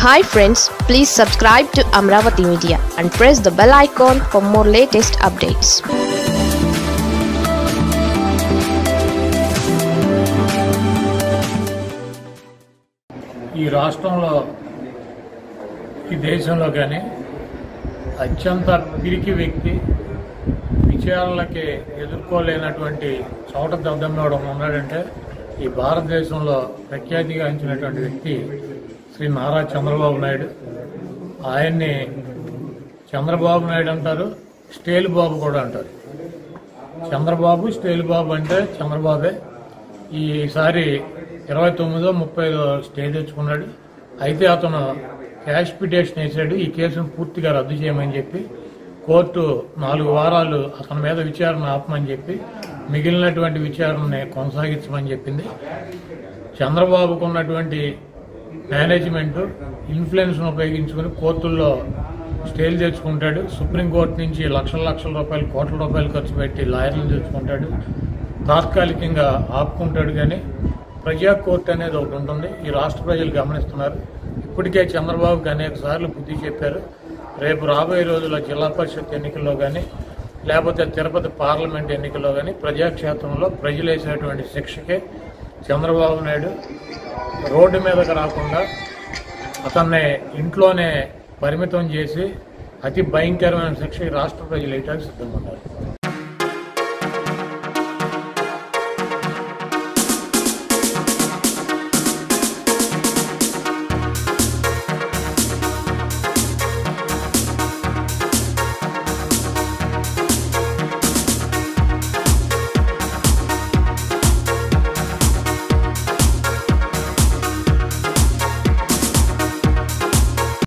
hi friends please subscribe to Amaravati media and press the bell icon for more latest updates ఈ రాష్ట్రంలో ఈ దేశంలో కానీ అత్యంత పిరికి వ్యక్తి విచారణలకి ఎదుర్కోలేనటువంటి చోట దద్దమ్మడం ఉన్నాడంటే ఈ భారతదేశంలో ప్రఖ్యాతిగాంచినటువంటి వ్యక్తి శ్రీ నారా చంద్రబాబు నాయుడు ఆయన్ని చంద్రబాబు నాయుడు అంటారు స్టేల్ బాబు కూడా అంటారు చంద్రబాబు స్టేల్ బాబు అంటే చంద్రబాబే ఈసారి ఇరవై తొమ్మిదో ముప్పై స్టే తెచ్చుకున్నాడు అయితే అతను క్యాష్ పిటిషన్ వేసాడు ఈ కేసును పూర్తిగా రద్దు చేయమని చెప్పి కోర్టు నాలుగు వారాలు అతని మీద విచారణ ఆపమని చెప్పి మిగిలినటువంటి విచారణని కొనసాగించమని చెప్పింది చంద్రబాబుకు ఉన్నటువంటి మేనేజ్మెంట్ ఇన్ఫ్లుయెన్స్ ఉపయోగించుకుని కోర్టుల్లో స్టేలు తెచ్చుకుంటాడు సుప్రీంకోర్టు నుంచి లక్షల లక్షల రూపాయలు కోట్ల రూపాయలు ఖర్చు పెట్టి లాయర్లను తెచ్చుకుంటాడు తాత్కాలికంగా ఆపుకుంటాడు కానీ ప్రజా కోర్టు అనేది ఒకటి ఉంటుంది ఈ రాష్ట్ర ప్రజలు గమనిస్తున్నారు ఇప్పటికే చంద్రబాబుకి అనేక సార్లు బుద్ధి చెప్పారు రేపు రాబోయే రోజుల్లో జిల్లా పరిషత్ ఎన్నికల్లో కానీ లేకపోతే తిరుపతి పార్లమెంట్ ఎన్నికల్లో కానీ ప్రజాక్షేత్రంలో ప్రజలు వేసినటువంటి శిక్షకే చంద్రబాబు నాయుడు రోడ్డు మీదకి రాకుండా అతన్ని ఇంట్లోనే పరిమితం చేసి అతి భయంకరమైన శిక్ష ఈ రాష్ట్ర ప్రజలు వేయడానికి సిద్ధంగా ఉన్నారు